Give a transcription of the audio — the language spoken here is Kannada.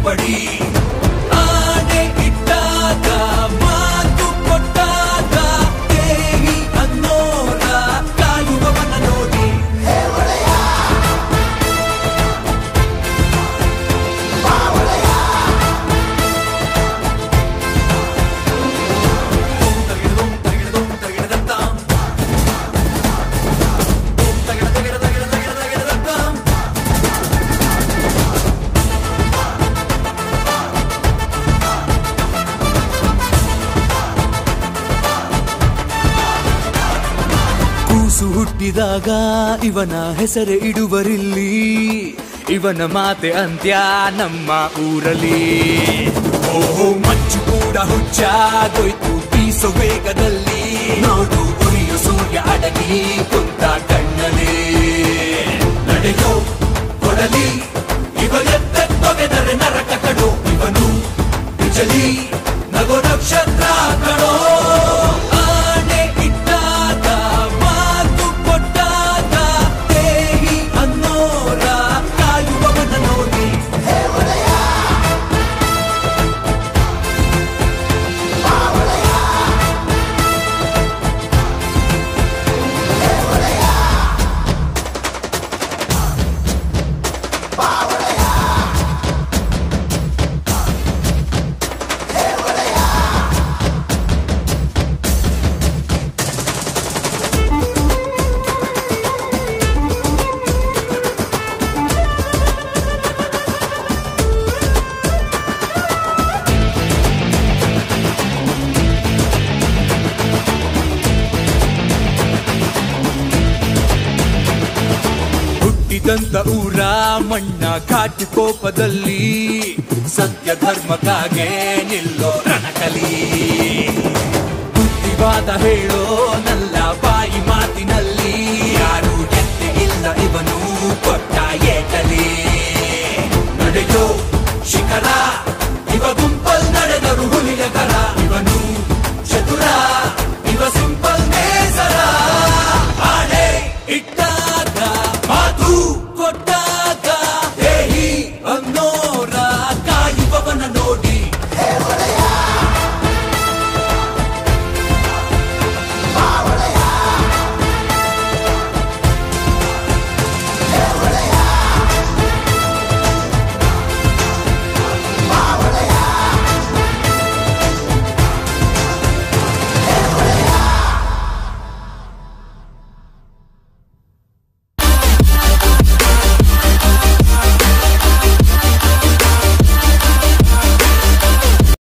ಸೇರ್ಪಡಿ ಆನೆ ಇಟ್ಟಾಗ ಮಾತು ಕೊಟ್ಟಾಗ ದೇಹಿ ಅನ್ನೋರ ಕಾಯುವವನ ನೋಡಿ ಕೂಸು ಹುಟ್ಟಿದಾಗ ಇವನ ಹೆಸರೇ ಇಡುವರಿಲ್ಲಿ ಇವನ ಮಾತೆ ಅಂತ್ಯ ನಮ್ಮ ಊರಲ್ಲಿ ಓಹೋ ಮಂಚು ಕೂಡ ಹುಚ್ಚಾಗೋಯ್ತು ಬೀಸೋ ವೇಗದಲ್ಲಿ ನೋಡು ಉರಿಯೋ ಸೂರ್ಯ ಅಡಗಿ ಕುಂತ ಕಣ್ಣಲ್ಲಿ ನಡೆಯೋ ಕೊಡಲಿ ಇವ ಎತ್ತ ತೊಗೆದರೆ ನರಕ ಕಡೋ ಇವನು ಬಿಜಲಿ ನಗೋ ನಕ್ಷತ್ರ ಕಣೋ ಆನೆ ಇಟ್ಟಾಗ ಮಾತು ಕೊಟ್ಟಾಗ ದೇಹಿ ಅನ್ನೋರ ಕಾಯುವವನ ನೋಡಿ ಹುಟ್ಟಿದಂತ ಊರ ಮಣ್ಣ ಕಾಟಿ ಕೋಪದಲ್ಲಿ ಸತ್ಯ ಧರ್ಮಕ್ಕಾಗೆ ನಿಲ್ಲೋ ರಣಕಲಿ ಬುದ್ಧಿವಾದ ಹೇಳೋ ನಲ್ಲ ಬಾಯಿ ಮಾತಿನಲ್ಲಿ ಯಾರು ಎತ್ತೆ ಇಲ್ಲ ಇವನು ಕೊಟ್ಟ ಏಟಲಿ ನಡೆಯೋ ಶಿಖರ ಇವ ಗುಂಪಲ್ ನಡೆದರು ಹುಲಿಯ ಕರ ಇವನು ಚತುರ ಇವ ಸಿಂಪಲ್ ನೇಸರ ಆಣೆ ಇಟ್ಟಾಗ ಮಾತು